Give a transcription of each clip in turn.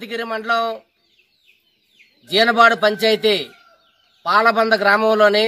అనంతగిరి మండలం జీనబాడు పంచాయతీ పాలబంద గ్రామంలోని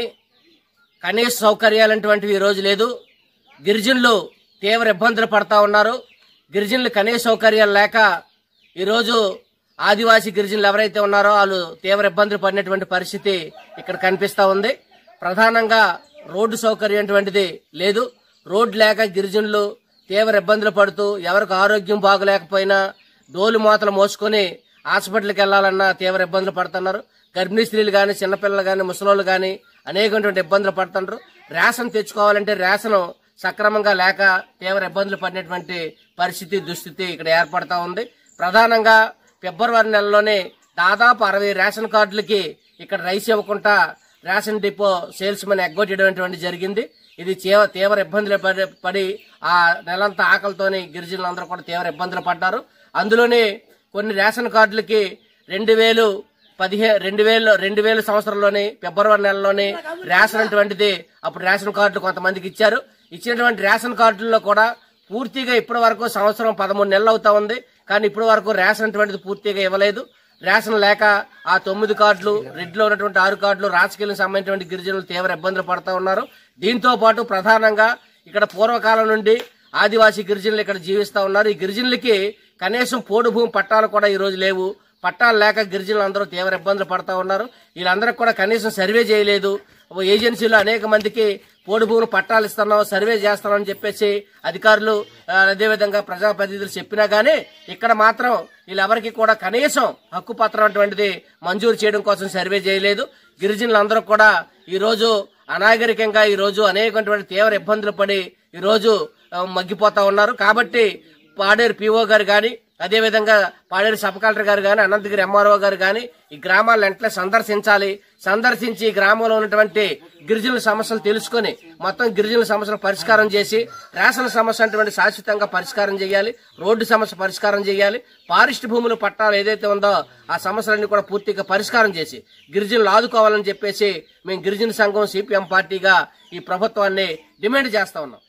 కనీస సౌకర్యాలంటువంటివి ఈ రోజు లేదు గిరిజనులు తీవ్ర ఇబ్బందులు పడతా ఉన్నారు గిరిజనులు కనీస సౌకర్యాలు లేక ఈరోజు ఆదివాసీ గిరిజనులు ఎవరైతే ఉన్నారో వాళ్ళు తీవ్ర ఇబ్బందులు పడినటువంటి పరిస్థితి ఇక్కడ కనిపిస్తా ఉంది ప్రధానంగా రోడ్డు సౌకర్యం అటువంటిది లేదు రోడ్డు లేక గిరిజనులు తీవ్ర ఇబ్బందులు పడుతూ ఎవరికి ఆరోగ్యం బాగలేకపోయినా డోలు మూతలు మోసుకొని హాస్పిటల్కి వెళ్లాలన్నా తీవ్ర ఇబ్బందులు పడుతున్నారు గర్భిణీ స్త్రీలు కానీ చిన్నపిల్లలు కానీ ముసలోళ్ళు కానీ అనేకటువంటి ఇబ్బందులు పడుతున్నారు రేషన్ తెచ్చుకోవాలంటే రేషన్ సక్రమంగా లేక తీవ్ర ఇబ్బందులు పడినటువంటి పరిస్థితి దుస్థితి ఇక్కడ ఏర్పడతా ఉంది ప్రధానంగా ఫిబ్రవరి నెలలోనే దాదాపు అరవై రేషన్ కార్డులకి ఇక్కడ రైస్ ఇవ్వకుండా రేషన్ డిపో సేల్స్ మెన్ ఎగ్గొట్టడం జరిగింది ఇది తీవ్ర తీవ్ర ఇబ్బందులు పడి- పడి ఆ నెలంతా ఆకలితోని గిరిజనులందరూ కూడా తీవ్ర ఇబ్బందులు పడ్డారు అందులోనే కొన్ని రేషన్ కార్డులకి రెండు వేలు పదిహే రెండు వేలు రెండు వేల సంవత్సరంలోని ఫిబ్రవరి నెలలోని రేషన్ అటువంటిది అప్పుడు రేషన్ కార్డులు కొంతమందికి ఇచ్చారు ఇచ్చినటువంటి రేషన్ కార్డుల్లో కూడా పూర్తిగా ఇప్పటి వరకు సంవత్సరం పదమూడు నెలలు అవుతా ఉంది కానీ ఇప్పటి వరకు రేషన్ అటువంటిది పూర్తిగా ఇవ్వలేదు రేషన్ లేక ఆ తొమ్మిది కార్డులు రెడ్లో ఉన్నటువంటి ఆరు కార్డులు రాజకీయాలకు సంబంధించినటువంటి గిరిజనులు తీవ్ర ఇబ్బందులు పడతా ఉన్నారు దీంతో పాటు ప్రధానంగా ఇక్కడ పూర్వకాలం నుండి ఆదివాసీ గిరిజనులు ఇక్కడ జీవిస్తా ఉన్నారు ఈ గిరిజనులకి కనీసం పోడు భూమి పట్టాలు కూడా ఈ రోజు లేవు పట్టాలు లేక గిరిజనులు అందరూ తీవ్ర ఇబ్బందులు పడతా ఉన్నారు వీళ్ళందరికీ కూడా కనీసం సర్వే చేయలేదు ఓ ఏజెన్సీలో అనేక మందికి పోడు భూములు పట్టాలు ఇస్తున్నాం సర్వే చేస్తున్నామని చెప్పేసి అధికారులు ఆ, అదేవిధంగా ప్రజాప్రతినిధులు చెప్పినా గానీ ఇక్కడ మాత్రం వీళ్ళెవరికి కూడా కనీసం హక్కు పత్రం అటువంటిది మంజూరు చేయడం కోసం సర్వే చేయలేదు గిరిజనులందరూ కూడా ఈ రోజు అనాగరికంగా ఈ రోజు అనేకటువంటి తీవ్ర ఇబ్బందులు పడి ఈ రోజు ఆ, మగ్గిపోతా ఉన్నారు కాబట్టి పాడేరు పిఓ గారు గాని అదేవిధంగా పాడేరు సబ్ కలెక్టర్ గారు గాని అనంతగిరి ఎంఆర్ఓ గారు గాని ఈ గ్రామాలను వెంటనే సందర్శించాలి సందర్శించి ఈ గ్రామంలో ఉన్నటువంటి గిరిజనుల సమస్యలు తెలుసుకొని మొత్తం గిరిజనుల సమస్యలు పరిష్కారం చేసి రేషన్ సమస్య అటువంటి శాశ్వతంగా పరిష్కారం చేయాలి రోడ్డు సమస్య పరిష్కారం చేయాలి పారిస్ట్ భూములు పట్టాలు ఏదైతే ఉందో ఆ సమస్యలన్నీ కూడా పూర్తిగా పరిష్కారం చేసి గిరిజనులు ఆదుకోవాలని చెప్పేసి మేము గిరిజన సంఘం సిపిఎం పార్టీగా ఈ ప్రభుత్వాన్ని డిమాండ్ చేస్తా ఉన్నాం